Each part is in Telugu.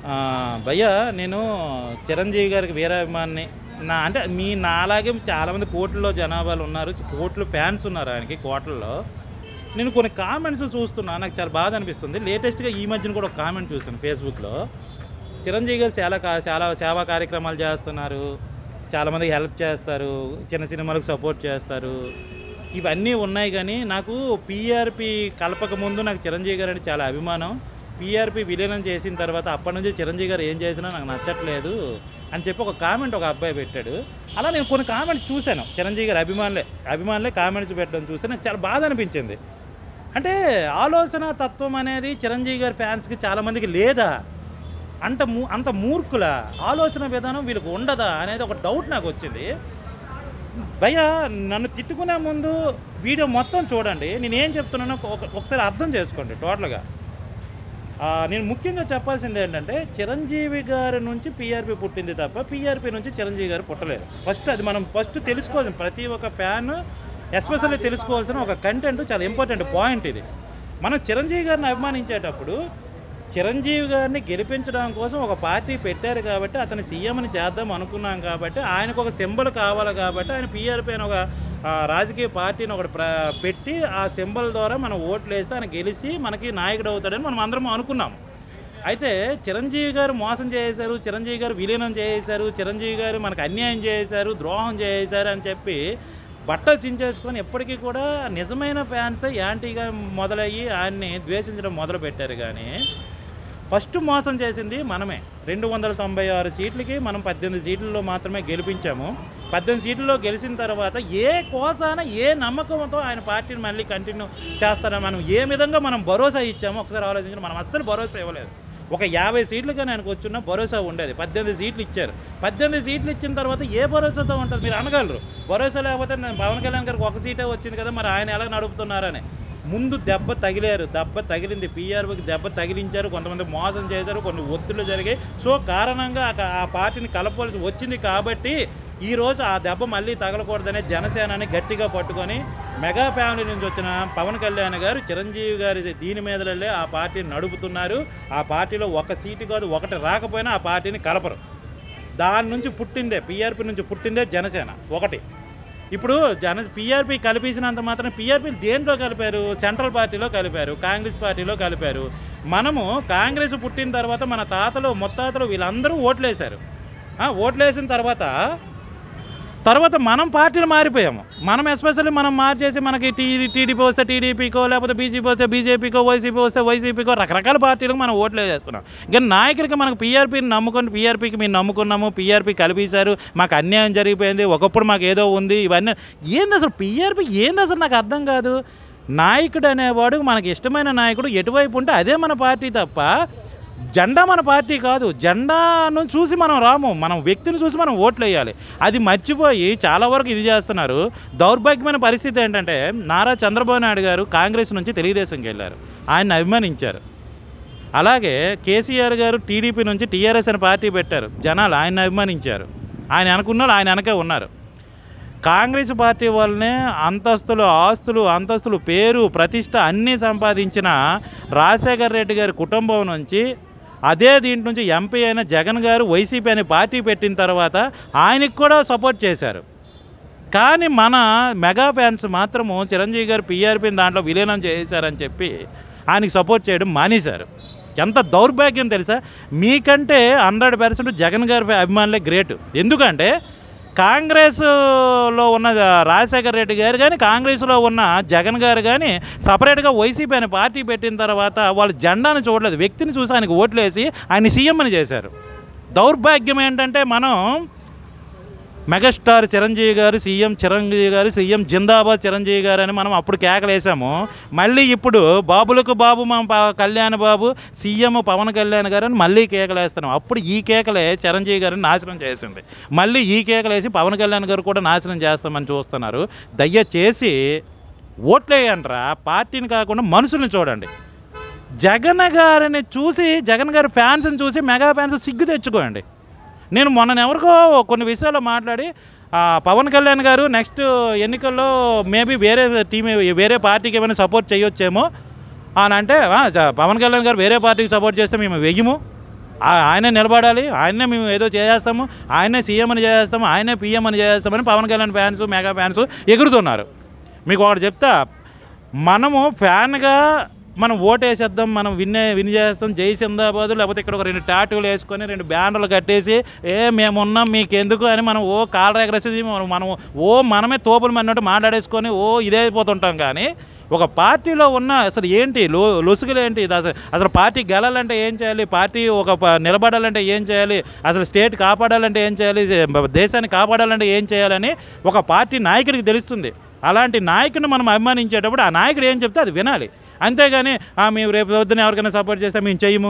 ఆ, భయ్యా నేను చిరంజీవి గారికి వీరాభిమాన్ని నా అంటే మీ నాలాగే చాలామంది కోట్లలో జనాభాలు ఉన్నారు కోట్లు ఫ్యాన్స్ ఉన్నారు ఆయనకి కోట్లలో నేను కొన్ని కామెంట్స్ చూస్తున్నా నాకు చాలా బాధ అనిపిస్తుంది లేటెస్ట్గా ఈ మధ్యన కూడా ఒక కామెంట్ చూసాను ఫేస్బుక్లో చిరంజీవి గారు చాలా కా- చాలా సేవా కార్యక్రమాలు చేస్తున్నారు చాలామందికి హెల్ప్ చేస్తారు చిన్న సినిమాలకు సపోర్ట్ చేస్తారు ఇవన్నీ ఉన్నాయి కానీ నాకు పీఆర్పి కలపక ముందు నాకు చిరంజీవి గారు అంటే చాలా అభిమానం పీఆర్పి విలీనం చేసిన తర్వాత అప్పటి నుంచి చిరంజీవి గారు ఏం చేసినా నాకు నచ్చట్లేదు అని చెప్పి ఒక కామెంట్ ఒక అబ్బాయి పెట్టాడు అలా నేను కొన్ని కామెంట్స్ చూశాను చిరంజీవి గారి అభిమానులే అభిమానులే కామెంట్స్ పెట్టడం చూస్తే నాకు చాలా బాధ అనిపించింది అంటే ఆలోచన తత్వం అనేది చిరంజీవి గారి ఫ్యాన్స్కి చాలామందికి లేదా అంత మూ అంత మూర్ఖుల ఆలోచన విధానం వీళ్ళకి ఉండదా అనేది ఒక డౌట్ నాకు వచ్చింది భయ్య నన్ను తిట్టుకునే ముందు వీడియో మొత్తం చూడండి నేను ఏం చెప్తున్నానో ఒక- ఒకసారి అర్థం చేసుకోండి టోటల్గా ఆ, నేను ముఖ్యంగా చెప్పాల్సింది ఏంటంటే చిరంజీవి గారి నుంచి పీఆర్పీ పుట్టింది తప్ప పీఆర్పీ నుంచి చిరంజీవి గారు పుట్టలేదు ఫస్ట్ అది మనం ఫస్ట్ తెలుసుకోవాల్సిన ప్రతి ఒక్క ఫ్యాన్ ఎస్పెషల్లీ తెలుసుకోవాల్సిన ఒక కంటెంట్ చాలా ఇంపార్టెంట్ పాయింట్ ఇది మనం చిరంజీవి గారిని అభిమానించేటప్పుడు చిరంజీవి గారిని గెలిపించడం కోసం ఒక పార్టీ పెట్టారు కాబట్టి అతని సీఎంని చేద్దాం అనుకున్నాం కాబట్టి ఆయనకు ఒక సింబల్ కావాలి కాబట్టి ఆయన పీఆర్పీ అని ఒక ఆ, రాజకీయ పార్టీని ఒకటి ప్ర పెట్టి ఆ సింబల్ ద్వారా మనం ఓట్లు వేస్తే ఆయన గెలిచి మనకి నాయకుడు అవుతాడని మనం అందరం అనుకున్నాం అయితే చిరంజీవి గారు మోసం చేశారు చిరంజీవి గారు విలీనం చేశారు చిరంజీవి గారు మనకు అన్యాయం చేశారు ద్రోహం చేశారు అని చెప్పి బట్టలు చించేసుకొని ఎప్పటికీ కూడా నిజమైన ఫ్యాన్స్ యాంటీగా మొదలయ్యి ఆయన్ని ద్వేషించడం మొదలు పెట్టారు కానీ ఫస్ట్ మోసం చేసింది మనమే రెండు వందల తొంభై ఆరు సీట్లకి మనం పద్దెనిమిది సీట్లలో మాత్రమే గెలిపించాము పద్దెనిమిది సీట్లలో గెలిచిన తర్వాత ఏ కోసాన ఏ నమ్మకంతో ఆయన పార్టీని మళ్ళీ కంటిన్యూ చేస్తారని మనం ఏ విధంగా మనం భరోసా ఇచ్చామో ఒకసారి ఆలోచించండి మనం అస్సలు భరోసా ఇవ్వలేదు ఒక యాభై సీట్లుగా ఆయనకు వచ్చిన భరోసా ఉండేది పద్దెనిమిది సీట్లు ఇచ్చారు పద్దెనిమిది సీట్లు ఇచ్చిన తర్వాత ఏ భరోసాతో ఉంటుంది మీరు అనగలరు భరోసా లేకపోతే నేను పవన్ కళ్యాణ్ గారికి ఒక సీటే వచ్చింది కదా మరి ఆయన ఎలా నడుపుతున్నారని ముందు దెబ్బ తగిలారు దెబ్బ తగిలింది పీఆర్ఓకి దెబ్బ తగిలించారు కొంతమంది మోసం చేశారు కొన్ని ఒత్తిళ్ళు జరిగాయి సో కారణంగా ఆ- ఆ పార్టీని కలపాల్సి వచ్చింది కాబట్టి ఈరోజు ఆ దెబ్బ మళ్ళీ తగలకూడదనే జనసేనని గట్టిగా పట్టుకొని మెగా ఫ్యామిలీ నుంచి వచ్చిన పవన్ కళ్యాణ్ గారు చిరంజీవి గారి దీని మీదలే ఆ పార్టీని నడుపుతున్నారు ఆ పార్టీలో ఒక సీటు కాదు ఒకటి రాకపోయినా ఆ పార్టీని కలపరు దాని నుంచి పుట్టిందే పీఆర్పీ నుంచి పుట్టిందే జనసేన ఒకటి ఇప్పుడు జన పీఆర్పీ కలిపేసినంత మాత్రం పీఆర్పీ దేంట్లో కలిపారు సెంట్రల్ పార్టీలో కలిపారు కాంగ్రెస్ పార్టీలో కలిపారు మనము కాంగ్రెస్ పుట్టిన తర్వాత మన తాతలు ముత్తాతలు వీళ్ళందరూ ఓట్లేశారు ఆ, ఓట్లేసిన తర్వాత తర్వాత మనం పార్టీలు మారిపోయాము మనం ఎస్పెషల్లీ మనం మార్చేసి మనకి టీ టీడీపీ వస్తే టీడీపీకో లేకపోతే బీజేపీ వస్తే బీజేపీకో వైసీపీ వస్తే వైసీపీకో రకరకాల పార్టీలకు మనం ఓట్లు వేసేస్తున్నాం కానీ నాయకులకి మనకు పీఆర్పీని నమ్ముకొని పీఆర్పీకి మేము నమ్ముకున్నాము పీఆర్పీ కలిపేశారు మాకు అన్యాయం జరిగిపోయింది ఒకప్పుడు మాకు ఏదో ఉంది ఇవన్నీ ఏంది అసలు పీఆర్పీ ఏంది అసలు నాకు అర్థం కాదు నాయకుడు అనేవాడు మనకి ఇష్టమైన నాయకుడు ఎటువైపు ఉంటే అదే మన పార్టీ తప్ప జెండా మన పార్టీ కాదు జెండాను చూసి మనం రాము మనం వ్యక్తిని చూసి మనం ఓట్లు వేయాలి అది మర్చిపోయి చాలా వరకు ఇది చేస్తున్నారు దౌర్భాగ్యమైన పరిస్థితి ఏంటంటే నారా చంద్రబాబు నాయుడు గారు కాంగ్రెస్ నుంచి తెలుగుదేశంకి వెళ్ళారు ఆయన అభిమానించారు అలాగే కేసీఆర్ గారు టీడీపీ నుంచి టీఆర్ఎస్ అని పార్టీ పెట్టారు జనాలు ఆయన అభిమానించారు ఆయన అనుకున్న వాళ్ళు ఆయన వెనకే ఉన్నారు కాంగ్రెస్ పార్టీ వల్లనే అంతస్తులు ఆస్తులు అంతస్తులు పేరు ప్రతిష్ట అన్నీ సంపాదించిన రాజశేఖర రెడ్డి గారి కుటుంబం నుంచి అదే దీంట్ నుంచి ఎంపీ అయిన జగన్ గారు వైసీపీ అనే పార్టీ పెట్టిన తర్వాత ఆయనకి కూడా సపోర్ట్ చేశారు కానీ మన మెగా ఫ్యాన్స్ మాత్రము చిరంజీవి గారు పీఆర్పీని దాంట్లో విలీనం చేశారని చెప్పి ఆయనకి సపోర్ట్ చేయడం మానేశారు ఎంత దౌర్భాగ్యం తెలుసా మీకంటే హండ్రెడ్ పర్సెంట్ జగన్ గారి అభిమానులే గ్రేట్ ఎందుకంటే కాంగ్రెస్లో ఉన్న రాజశేఖర రెడ్డి గారు కానీ కాంగ్రెస్లో ఉన్న జగన్ గారు కానీ సపరేట్గా వైసీపీ అనే పార్టీ పెట్టిన తర్వాత వాళ్ళు జెండాను చూడలేదు వ్యక్తిని చూసి ఆయనకు ఓట్లేసి ఆయన సీఎం అని చేశారు దౌర్భాగ్యం ఏంటంటే మనం మెగాస్టార్ చిరంజీవి గారు సీఎం చిరంజీవి గారు సీఎం జిందాబాద్ చిరంజీవి గారు అని మనం అప్పుడు కేకలేసాము మళ్ళీ ఇప్పుడు బాబులకు బాబు మా ప- కళ్యాణ్ బాబు సీఎం పవన్ కళ్యాణ్ గారు అని మళ్ళీ కేకలేస్తున్నాం అప్పుడు ఈ కేకలే చిరంజీవి గారిని నాశనం చేసింది మళ్ళీ ఈ కేకలేసి పవన్ కళ్యాణ్ గారు కూడా నాశనం చేస్తామని చూస్తున్నారు దయచేసి ఓట్లేయంట్రా పార్టీని కాకుండా మనుషుల్ని చూడండి జగన్ గారిని చూసి జగన్ గారి ఫ్యాన్స్ని చూసి మెగా ఫ్యాన్స్ సిగ్గు తెచ్చుకోండి నేను మొన్న ఎవరికో కొన్ని విషయాలు మాట్లాడి ఆ, పవన్ కళ్యాణ్ గారు నెక్స్ట్ ఎన్నికల్లో మేబీ వేరే టీం వేరే పార్టీకి ఏమైనా సపోర్ట్ చేయొచ్చేమో అని అంటే "ఆ, జ- పవన్ కళ్యాణ్ గారు వేరే పార్టీకి సపోర్ట్ చేస్తే మేము వెయ్యము ఆ- ఆయనే నిలబడాలి ఆయనే మేము ఏదో చేసేస్తాము ఆయనే సీఎం అని చేసేస్తాము ఆయనే పీఎం అని చేసేస్తామని Pawan Kalyan fans mega fans ఎగురుతున్నారు మీకు ఒకటి చెప్తా మనము ఫ్యాన్గా మనం ఓటేసేద్దాం మనం విన్నే విన్ చేస్తాం జై సిందాబాద్ లేకపోతే ఇక్కడ ఒక రెండు టాటూలు వేసుకొని రెండు బ్యానర్లు కట్టేసి ఏ మేము ఉన్నాం మీకెందుకు అని మనం ఓ కాలర్ ఎగరేసి మనం మనం ఓ మనమే తోపులు అన్నట్టు మాట్లాడేసుకొని ఓ ఇదైపోతుంటాం కానీ ఒక పార్టీలో ఉన్న అసలు ఏంటి లో లొసుగులు ఏంటి ఇది అసలు అసలు పార్టీ గెలాలంటే ఏం చేయాలి పార్టీ ఒక ప- నిలబడాలంటే ఏం చేయాలి అసలు స్టేట్ కాపాడాలంటే ఏం చేయాలి జ- దేశాన్ని కాపాడాలంటే ఏం చేయాలని ఒక పార్టీ నాయకుడికి తెలుస్తుంది అలాంటి నాయకుడిని మనం అభిమానించేటప్పుడు ఆ నాయకుడు ఏం చెప్తే అది వినాలి అంతేగాని "ఆ, మేము రేపు పొద్దున ఎవరికైనా సపోర్ట్ చేస్తే మేము చెయ్యము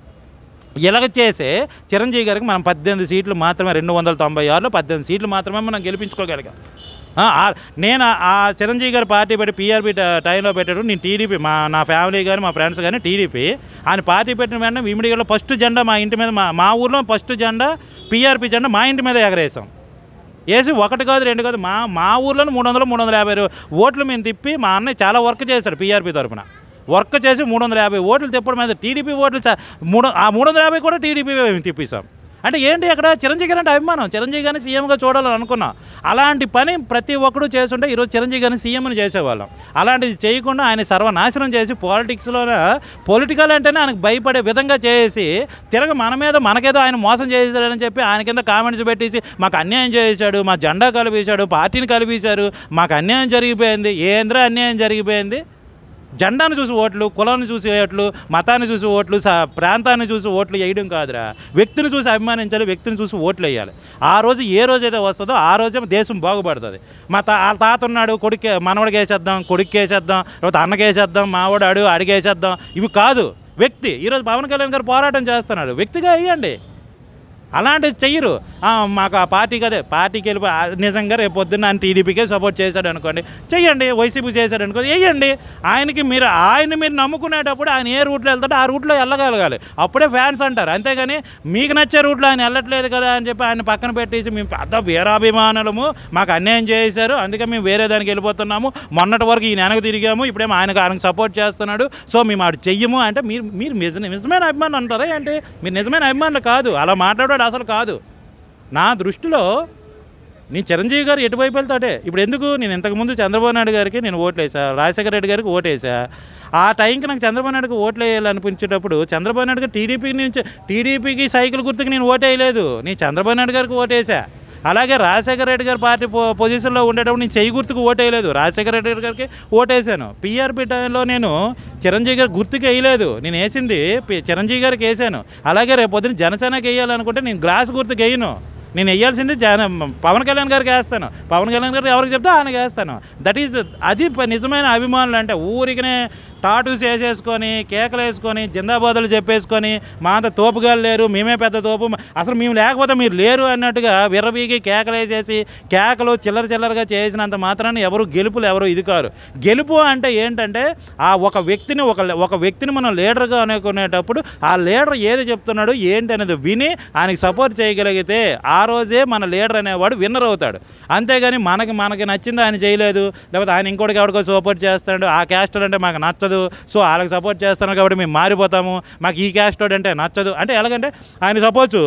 ఇలాగ చేసే చిరంజీవి గారికి మనం పద్దెనిమిది సీట్లు మాత్రమే రెండు వందల తొంభై ఆరులో పద్దెనిమిది సీట్లు మాత్రమే మనం గెలిపించుకోగలిగాం ఆ, ఆ- నేను ఆ- ఆ చిరంజీవి గారి పార్టీ పెట్టి పీఆర్పీ టైంలో పెట్టాడు నేను టీడీపీ మా నా ఫ్యామిలీ కానీ మా ఫ్రెండ్స్ కానీ టీడీపీ ఆయన పార్టీ పెట్టిన వెంటనే ఇమిడియట్లో ఫస్ట్ జెండా మా ఇంటి మీద మా మా ఊర్లో ఫస్ట్ జెండా పీఆర్పీ జెండా మా ఇంటి మీద ఎగరేసాం వేసి ఒకటి కాదు రెండు కాదు మా మా ఊర్లో మూడు వందలు మూడు వందల యాభై రూ- ఓట్లు మేము తిప్పి మా అన్నయ్య చాలా వర్క్ చేశాడు పీఆర్పీ తరపున వర్క్ చేసి మూడు వందల యాభై ఓట్లు తిప్పడం మీద టీడీపీ ఓట్లు చా- మూడు ఆ మూడు వందల యాభై కూడా టీడీపీ మేము తిప్పిస్తాం అంటే ఏంటి అక్కడ చిరంజీవి గారి అంటే అభిమానం చిరంజీవి గారిని సీఎంగా చూడాలని అనుకున్నాం అలాంటి పని ప్రతి ఒక్కడు చేస్తుంటే ఈరోజు చిరంజీవి గారిని సీఎంని చేసేవాళ్ళం అలాంటిది చేయకుండా ఆయన సర్వనాశనం చేసి పాలిటిక్స్లో పొలిటికల్ అంటేనే ఆయనకు భయపడే విధంగా చేసి తిరగ మన మీద మనకేదో ఆయన మోసం చేశాడని చెప్పి ఆయన కింద కామెంట్స్ పెట్టేసి మాకు అన్యాయం చేశాడు మా జెండా కలిపేశాడు పార్టీని కలిపేశారు మాకు అన్యాయం జరిగిపోయింది ఏంద్ర అన్యాయం జరిగిపోయింది జెండాను చూసి ఓట్లు కులాన్ని చూసి ఓట్లు మతాన్ని చూసి ఓట్లు స ప్రాంతాన్ని చూసి ఓట్లు వేయడం కాదురా వ్యక్తిని చూసి అభిమానించాలి వ్యక్తిని చూసి ఓట్లు వేయాలి ఆ రోజు ఏ రోజు అయితే వస్తుందో ఆ రోజే దేశం బాగుపడుతుంది మా తా వాళ్ళ తాత ఉన్నాడు కొడుకు మనవడికి వేసేద్దాం కొడుకు వేసేద్దాం లేకపోతే అన్నకి వేసేద్దాం మావాడు అడు అడిగేసేద్దాం ఇవి కాదు వ్యక్తి ఈరోజు పవన్ కళ్యాణ్ గారు పోరాటం చేస్తున్నాడు వ్యక్తిగా వేయండి అలాంటిది చెయ్యరు ఆ, మాకు ఆ పార్టీకి అదే పార్టీకి వెళ్ళి ఆ, నిజంగా రేపు పొద్దున్న ఆయన టీడీపీకే సపోర్ట్ చేశాడు అనుకోండి చెయ్యండి వైసీపీ చేశాడు అనుకోండి వేయండి ఆయనకి మీరు ఆయన మీరు నమ్ముకునేటప్పుడు ఆయన ఏ రూట్లో వెళ్తాడో ఆ రూట్లో వెళ్ళగలగాలి అప్పుడే ఫ్యాన్స్ అంటారు అంతేగాని మీకు నచ్చే రూట్లో ఆయన వెళ్ళట్లేదు కదా అని చెప్పి ఆయన పక్కన పెట్టేసి మేము పెద్ద వీరాభిమానులము మాకు అన్యాయం చేశారు అందుకే మేము వేరే దానికి వెళ్ళిపోతున్నాము మొన్నటి వరకు ఈయన వెనక తిరిగాము ఇప్పుడేమో ఆయనకు ఆయనకు సపోర్ట్ చేస్తున్నాడు సో మేము ఆడు చెయ్యము అంటే మీరు మీరు నిజ- నిజమైన అభిమానులు అంటారా ఏంటి మీరు నిజమైన అభిమానులు కాదు అలా మాట్లాడాడు అసలు కాదు నా దృష్టిలో నేను చిరంజీవి గారు ఎటువైపు వెళ్తాడే ఇప్పుడు ఎందుకు నేను ఇంతకుముందు చంద్రబాబు నాయుడు గారికి నేను ఓట్లేసా రాజశేఖర రెడ్డి గారికి ఓటేసా ఆ టైంకి నాకు చంద్రబాబు నాయుడుకి ఓట్లు వేయాలనిపించేటప్పుడు చంద్రబాబు నాయుడు గారు టీడీపీ నుంచి టీడీపీకి సైకిల్ గుర్తుకి నేను ఓటేయలేదు నేను చంద్రబాబు నాయుడు గారికి ఓటేసా అలాగే రాజశేఖర రెడ్డి గారి పార్టీ పొ పొజిషన్లో ఉండేటప్పుడు నేను చెయ్యి గుర్తుకు ఓటేయలేదు రాజశేఖర రెడ్డి గారికి ఓటేసాను పీఆర్పీ టైంలో నేను చిరంజీవి గారి గుర్తుకు వేయలేదు నేను వేసింది పి- చిరంజీవి గారికి వేసాను అలాగే రేపు పొద్దున్న జనసేనకి వేయాలనుకుంటే నేను గ్లాస్ గుర్తుకు వేయను నేను వేయాల్సింది జన పవన్ కళ్యాణ్ గారికి వేస్తాను పవన్ కళ్యాణ్ గారికి ఎవరికి చెప్తే ఆయనకి వేస్తాను దట్ ఈజ్ అది ప- నిజమైన అభిమానులు అంటే ఊరికనే టాటూస్ వేసేసుకొని కేకలు వేసుకొని జిందాబాదులు చెప్పేసుకొని మా అంత తోపుగాలు లేరు మేమే పెద్ద తోపు అసలు మేము లేకపోతే మీరు లేరు అన్నట్టుగా విర్రవీగి కేకలు వేసేసి కేకలు చిల్లర చిల్లరగా చేసినంత మాత్రాన్ని ఎవరు గెలుపులు ఎవరు ఇది కారు గెలుపు అంటే ఏంటంటే ఆ ఒక వ్యక్తిని ఒక ఒక వ్యక్తిని మనం లీడర్గా అనుకునేటప్పుడు ఆ లీడర్ ఏది చెప్తున్నాడు ఏంటి అనేది విని ఆయనకి సపోర్ట్ చేయగలిగితే ఆ రోజే మన లీడర్ అనేవాడు విన్నర్ అవుతాడు అంతేగాని మనకి మనకి నచ్చింది ఆయన చేయలేదు లేకపోతే ఆయన ఇంకోటికి ఎవరికో సపోర్ట్ చేస్తాడు ఆ క్యాస్టర్ అంటే మాకు నచ్చదు సో వాళ్ళకి సపోర్ట్ చేస్తాను కాబట్టి మేము మారిపోతాము మాకు ఈ క్యాస్టోడ్ అంటే నచ్చదు అంటే ఎలాగంటే ఆయన సపోజ్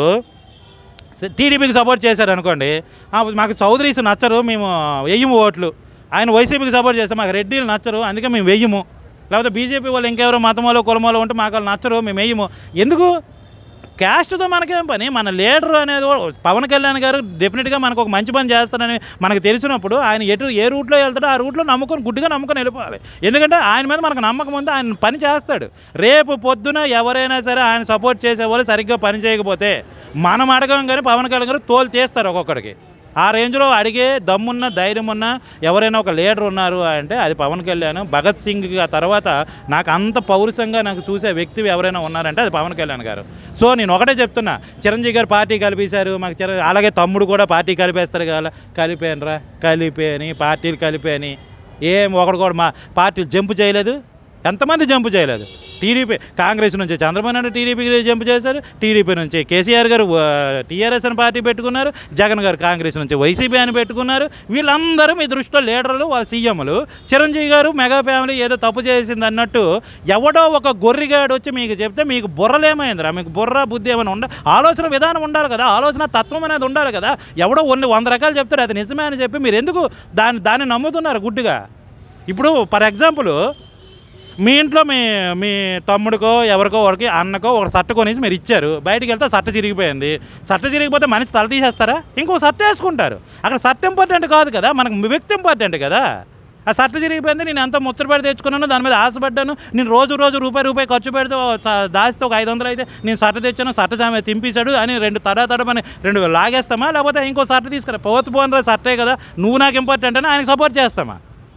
టీడీపీకి సపోర్ట్ చేశారు అనుకోండి ఆ, మాకు చౌదరీస్ నచ్చరు మేము వెయ్యము ఓట్లు ఆయన వైసీపీకి సపోర్ట్ చేస్తే మాకు రెడ్డిలు నచ్చరు అందుకే మేము వెయ్యము లేకపోతే బీజేపీ వాళ్ళు ఇంకెవరో మతమాలో కులమాలో ఉంటే మాకు వాళ్ళు నచ్చరు మేము వెయ్యము ఎందుకు క్యాస్ట్తో మనకేం పని మన లీడర్ అనేది కూడా- పవన్ కళ్యాణ్ గారు డెఫినెట్గా మనకు ఒక మంచి పని చేస్తారని మనకు తెలిసినప్పుడు ఆయన ఎటు ఏ రూట్లో వెళ్తాడో ఆ రూట్లో నమ్ముకొని గుడ్డిగా నమ్ముకొని వెళ్ళిపోవాలి ఎందుకంటే ఆయన మీద మనకు నమ్మకం ఉంది ఆయన పని చేస్తాడు రేపు పొద్దున ఎవరైనా సరే ఆయన సపోర్ట్ చేసేవాళ్ళు సరిగ్గా పని చేయకపోతే మనం అడగం కానీ పవన్ కళ్యాణ్ గారు తోలు తీస్తారు ఒక్కొక్కడికి ఆ రేంజ్లో అడిగే దమ్మున్న ధైర్యం ఉన్న ఎవరైనా ఒక లీడర్ ఉన్నారు అంటే అది పవన్ కళ్యాణ్ భగత్ సింగ్ ఆ తర్వాత నాకు అంత పౌరుషంగా నాకు చూసే వ్యక్తి ఎవరైనా ఉన్నారంటే అది పవన్ కళ్యాణ్ గారు సో నేను ఒకటే చెప్తున్నా చిరంజీవి గారు పార్టీ కలిపేశారు మాకు చిర అలాగే తమ్ముడు కూడా పార్టీ కలిపేస్తారు కదా కలిపేనరా కలిపేని పార్టీలు కలిపేని ఏం ఒకడు కూడా మా పార్టీలు జంపు చేయలేదు ఎంతమంది జంపు చేయలేదు టీడీపీ కాంగ్రెస్ నుంచి చంద్రబాబు నాయుడు టీడీపీకి జంప్ చేశారు టీడీపీ నుంచి కేసీఆర్ గారు టీఆర్ఎస్ అని పార్టీ పెట్టుకున్నారు జగన్ గారు కాంగ్రెస్ నుంచి వైసీపీ అని పెట్టుకున్నారు వీళ్ళందరూ మీ దృష్టిలో లీడర్లు వాళ్ళ సీఎంలు చిరంజీవి గారు మెగా ఫ్యామిలీ ఏదో తప్పు చేసింది అన్నట్టు ఎవడో ఒక గొర్రెగాడు వచ్చి మీకు చెప్తే మీకు బుర్రలేమైందిరా మీకు బుర్ర బుద్ధి ఏమైనా ఉండ ఆలోచన విధానం ఉండాలి కదా ఆలోచన తత్వం అనేది ఉండాలి కదా ఎవడో కొన్ని వంద రకాలు చెప్తాడు అది నిజమే అని చెప్పి మీరు ఎందుకు దాన్ని దాన్ని నమ్ముతున్నారు గుడ్డిగా ఇప్పుడు ఫర్ ఎగ్జాంపుల్ మీ ఇంట్లో మీ మీ తమ్ముడికో ఎవరికో ఒకరికి అన్నకో ఒక సట్ట కొనేసి మీరు ఇచ్చారు బయటికి వెళ్తే సట్ట చిరిగిపోయింది సట్ట చిరిగిపోతే మనిషి తల తీసేస్తారా ఇంకో సట్ట వేసుకుంటారు అక్కడ సట్ట ఇంపార్టెంట్ కాదు కదా మనకు మీ వ్యక్తి ఇంపార్టెంట్ కదా ఆ సట్ట చిరిగిపోయింది నేను ఎంత ముచ్చటపడి తెచ్చుకున్నాను దాని మీద ఆశపడ్డాను నేను రోజు రోజు రూపాయి రూపాయి ఖర్చు పెడితే ఓ స- దాస్తే ఒక ఐదు వందలు అయితే నేను సట్ట తెచ్చాను సట్ట సామె తింపేశాడు అని రెండు తడ తడమని రెండు లాగేస్తామా లేకపోతే ఇంకో సట్ట తీసుకురా పోతు పోనరా సట్టే కదా నువ్వు నాకు ఇంపార్టెంట్ అని ఆయనకి సపోర్ట్ చేస్తామా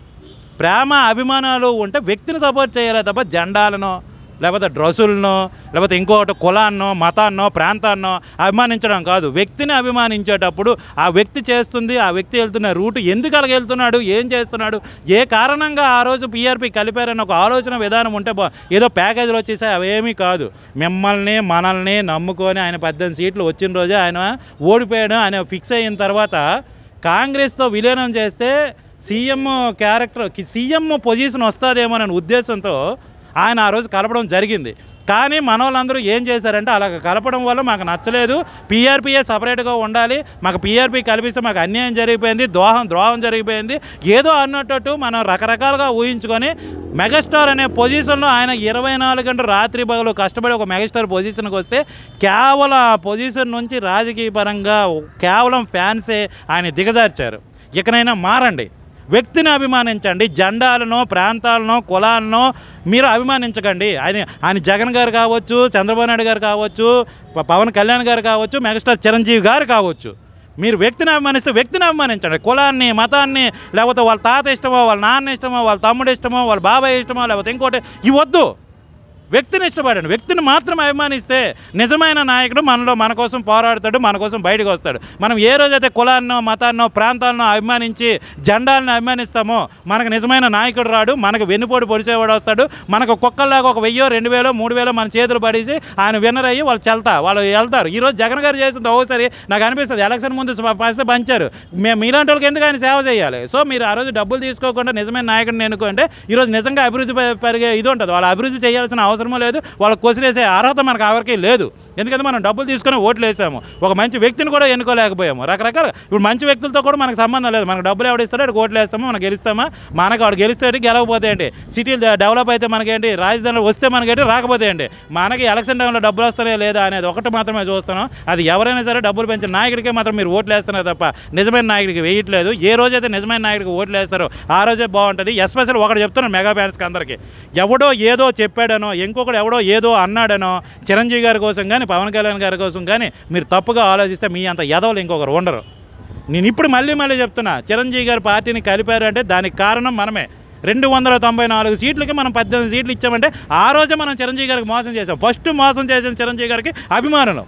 ప్రేమ అభిమానాలు ఉంటే వ్యక్తిని సపోర్ట్ చేయాలి తప్ప జెండాలనో లేకపోతే డ్రెస్సులనో లేకపోతే ఇంకోటి కులాన్నో మతాన్నో ప్రాంతాన్నో అభిమానించడం కాదు వ్యక్తిని అభిమానించేటప్పుడు ఆ వ్యక్తి చేస్తుంది ఆ వ్యక్తి వెళ్తున్న రూట్ ఎందుకు అలాగ వెళ్తున్నాడు ఏం చేస్తున్నాడు ఏ కారణంగా ఆ రోజు పీఆర్పీ కలిపారని ఒక ఆలోచన విధానం ఉంటే బా ఏదో ప్యాకేజీలు వచ్చేసాయి అవేమీ కాదు మిమ్మల్ని మనల్ని నమ్ముకొని ఆయన పద్దెనిమిది సీట్లు వచ్చిన రోజే ఆయన ఓడిపోయాడు ఆయన ఫిక్స్ అయిన తర్వాత కాంగ్రెస్తో విలీనం చేస్తే సీఎం క్యారెక్టర్ సీఎం పొజిషన్ వస్తుందేమో అనే ఉద్దేశంతో ఆయన ఆ రోజు కలపడం జరిగింది కానీ మన వాళ్ళందరూ ఏం చేశారంటే అలా కలపడం వల్ల మాకు నచ్చలేదు పీఆర్పీఏ సపరేట్గా ఉండాలి మాకు పీఆర్పీ కల్పిస్తే మాకు అన్యాయం జరిగిపోయింది ద్రోహం ద్రోహం జరిగిపోయింది ఏదో అన్నట్టు మనం రకరకాలుగా ఊహించుకొని మెగాస్టార్ అనే పొజిషన్లో ఆయన ఇరవై నాలుగు గంటలు రాత్రి పగలు కష్టపడి ఒక మెగాస్టార్ పొజిషన్కి వస్తే కేవలం ఆ పొజిషన్ నుంచి రాజకీయ పరంగా కేవలం ఫ్యాన్సే ఆయన దిగజార్చారు ఇకనైనా మారండి వ్యక్తిని అభిమానించండి జెండాలను ప్రాంతాలను కులాలను మీరు అభిమానించకండి ఆయన ఆయన జగన్ గారు కావచ్చు చంద్రబాబు నాయుడు గారు కావచ్చు ప- పవన్ కళ్యాణ్ గారు కావచ్చు మెగాస్టార్ చిరంజీవి గారు కావచ్చు మీరు వ్యక్తిని అభిమానిస్తే వ్యక్తిని అభిమానించండి కులాన్ని మతాన్ని లేకపోతే వాళ్ళ తాత ఇష్టమో వాళ్ళ నాన్న ఇష్టమో వాళ్ళ తమ్ముడు ఇష్టమో వాళ్ళ బాబాయ్ ఇష్టమో లేకపోతే ఇంకోటి ఇవి వద్దు వ్యక్తిని ఇష్టపడండి వ్యక్తిని మాత్రం అభిమానిస్తే నిజమైన నాయకుడు మనలో మన కోసం పోరాడతాడు మన కోసం బయటకు వస్తాడు మనం ఏ రోజైతే కులాన్నో మతాన్నో ప్రాంతాలను అభిమానించి జెండాలను అభిమానిస్తామో మనకు నిజమైన నాయకుడు రాడు మనకు వెన్నుపోటు పొడిచేవాడు వస్తాడు మనకు కుక్కల్లాగా ఒక వెయ్యో రెండు వేలో మూడు వేలో మన చేతులు పడేసి ఆయన విన్నర్ అయ్యి వాళ్ళు చెల్తా వాళ్ళు వెళ్తారు ఈరోజు జగన్ గారు చేసింది ఒకసారి నాకు అనిపిస్తుంది ఎలక్షన్ ముందు పైసలు పంచారు మేము మీలాంటి వాళ్ళకి ఎందుకు ఆయన సేవ చేయాలి సో మీరు ఆ రోజు డబ్బులు తీసుకోకుండా నిజమైన నాయకుడిని ఎన్నుకుంటే ఈరోజు నిజంగా అభివృద్ధి పె- పెరిగే ఇది ఉంటుంది వాళ్ళు అభివృద్ధి చేయాల్సిన అవసరమూ లేదు వాళ్ళకి కొసిరేసే అర్హత మనకు ఎవరికి లేదు ఎందుకంటే మనం డబ్బులు తీసుకొని ఓట్లు వేసాము ఒక మంచి వ్యక్తిని కూడా ఎన్నుకోలేకపోయాము రకరకాల ఇప్పుడు మంచి వ్యక్తులతో కూడా మనకు సంబంధం లేదు మనకు డబ్బులు ఎవడు ఇస్తాడో వాడికి ఓట్లు వేస్తామో మనం గెలుస్తామా మనకు వాడు గెలిస్తే ఏంటి, గెలవకపోతే ఏంటి సిటీలు డెవలప్ అయితే మనకేంటి రాజధానిలో వస్తే మనకేంటి రాకపోతే ఏంటి మనకి ఎలక్షన్ టైంలో డబ్బులు వస్తాయో లేదా అనేది ఒకటి మాత్రమే చూస్తున్నాం అది ఎవరైనా సరే డబ్బులు పెంచిన నాయకుడికే మాత్రం మీరు ఓట్లు వేస్తున్నారు తప్ప నిజమైన నాయకుడికి వేయట్లేదు ఏ రోజైతే నిజమైన నాయకుడికి ఓట్లు వేస్తారో ఆ రోజే బాగుంటుంది ఎస్పెషల్ ఒకటి చెప్తున్నాను మెగా ఫ్యాన్స్కి అందరికీ ఎవడో ఏదో చెప్పాడనో ఇంకొకడు ఎవడో ఏదో అన్నాడనో చిరంజీవి గారి కోసం కానీ పవన్ కళ్యాణ్ గారి కోసం కానీ మీరు తప్పుగా ఆలోచిస్తే మీ అంత ఎదవలు ఇంకొకరు ఉండరు నేను ఇప్పుడు మళ్ళీ మళ్ళీ చెప్తున్నా చిరంజీవి గారి పార్టీని కలిపారు అంటే దానికి కారణం మనమే రెండు వందల తొంభై నాలుగు సీట్లకి మనం పద్దెనిమిది సీట్లు ఇచ్చామంటే ఆ రోజే మనం చిరంజీవి గారికి మోసం చేసాం ఫస్ట్ మోసం చేసిన చిరంజీవి గారికి అభిమానులు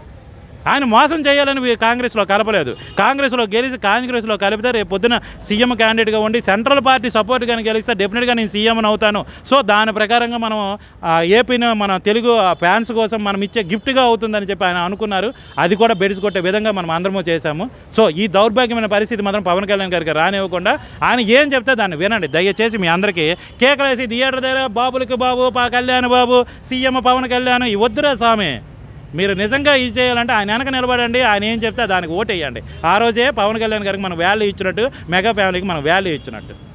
ఆయన మోసం చేయాలని వీ- కాంగ్రెస్లో కలపలేదు కాంగ్రెస్లో గెలిచి కాంగ్రెస్లో కలిపితే రేపు పొద్దున సీఎం క్యాండిడేట్గా ఉండి సెంట్రల్ పార్టీ సపోర్ట్ కానీ గెలిస్తే డెఫినెట్గా నేను సీఎం అవుతాను సో దాని ప్రకారంగా మనం ఆ, ఏపీని మన తెలుగు ఫ్యాన్స్ కోసం మనం ఇచ్చే గిఫ్ట్గా అవుతుందని చెప్పి ఆయన అనుకున్నారు అది కూడా బెడిసి కొట్టే విధంగా మనం అందరము చేశాము సో ఈ దౌర్భాగ్యమైన పరిస్థితి మాత్రం పవన్ కళ్యాణ్ గారికి రానివ్వకుండా ఆయన ఏం చెప్తే దాన్ని వినండి దయచేసి మీ అందరికీ కేకలేసి థియేటర్ దగ్గర బాబులకి బాబు పా కళ్యాణ్ బాబు సీఎం పవన్ కళ్యాణ్ ఈ వద్దురా స్వామి మీరు నిజంగా ఇది చేయాలంటే ఆయన వెనక నిలబడండి ఆయన ఏం చెప్తే దానికి ఓటేయండి ఆ రోజే పవన్ కళ్యాణ్ గారికి మనం వాల్యూ ఇచ్చినట్టు మెగా ఫ్యామిలీకి మనం వాల్యూ ఇచ్చినట్టు